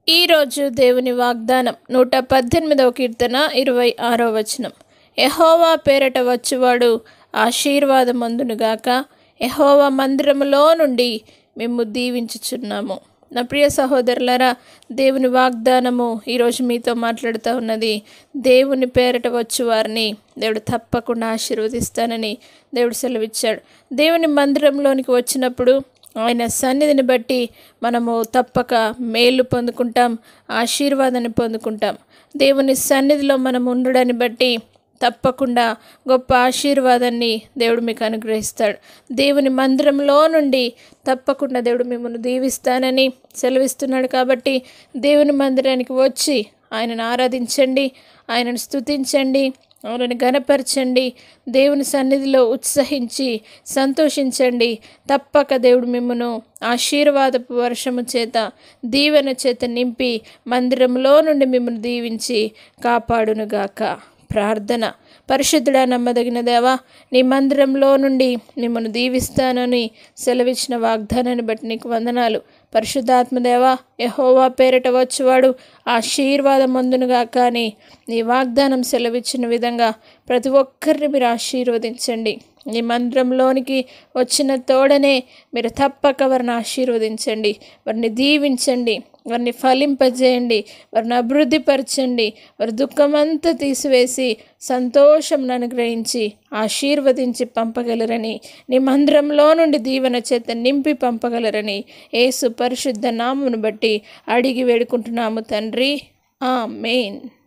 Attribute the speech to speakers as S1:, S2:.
S1: ఈరోజు దేవుని వాగ్దానం నూట పద్దెనిమిదవ కీర్తన ఇరవై ఆరో వచనం యహోవా పేరట వచ్చువాడు ఆశీర్వాదమందునుగాక యహోవా మందిరములో నుండి మేము దీవించుచున్నాము నా ప్రియ సహోదరులారా దేవుని వాగ్దానము ఈరోజు మీతో మాట్లాడుతూ ఉన్నది దేవుని పేరట వచ్చు వారిని దేవుడు తప్పకుండా ఆశీర్వదిస్తానని దేవుడు సెలవిచ్చాడు దేవుని మందిరంలోనికి వచ్చినప్పుడు ఆయన సన్నిధిని బట్టి మనము తప్పక మేలు పొందుకుంటాం ఆశీర్వాదాన్ని పొందుకుంటాం దేవుని సన్నిధిలో మనం ఉండడాన్ని బట్టి తప్పకుండా గొప్ప ఆశీర్వాదాన్ని దేవుడు మీకు అనుగ్రహిస్తాడు దేవుని మందిరంలో నుండి తప్పకుండా దేవుడు మిమ్మల్ని దీవిస్తానని సెలవిస్తున్నాడు కాబట్టి దేవుని మందిరానికి వచ్చి ఆయనను ఆరాధించండి ఆయనను స్తుతించండి ఆయనను గనపరచండి దేవుని సన్నిధిలో ఉత్సహించి సంతోషించండి తప్పక దేవుడు మిమ్మను ఆశీర్వాదపు వర్షము చేత దీవెన చేత నింపి మందిరంలో నుండి మిమ్మల్ని దీవించి కాపాడునుగాక ప్రార్థన పరిశుద్ధుడా నమ్మదగిన దేవా నీ మందిరంలో నుండి మిమ్మల్ని దీవిస్తానని సెలవిచ్చిన వాగ్దానాన్ని బట్టి నీకు వందనాలు పరిశుద్ధాత్మదేవా యహోవా పేరిట వచ్చువాడు ఆశీర్వాదం అందునుగా కానీ నీ వాగ్దానం సెలవిచ్చిన విధంగా ప్రతి ఒక్కరిని మీరు ఆశీర్వదించండి నీ మందిరంలోనికి వచ్చిన తోడనే మీరు తప్పక వారిని ఆశీర్వదించండి వారిని దీవించండి వారిని ఫలింపజేయండి వారిని అభివృద్ధిపరచండి వారి దుఃఖమంతా తీసివేసి సంతోషం అనుగ్రహించి ఆశీర్వదించి పంపగలరని నీ మందిరంలో నుండి దీవెన చేత నింపి పంపగలరని యేసు పరిశుద్ధ నామును బట్టి అడిగి వేడుకుంటున్నాము తండ్రి ఆ మెయిన్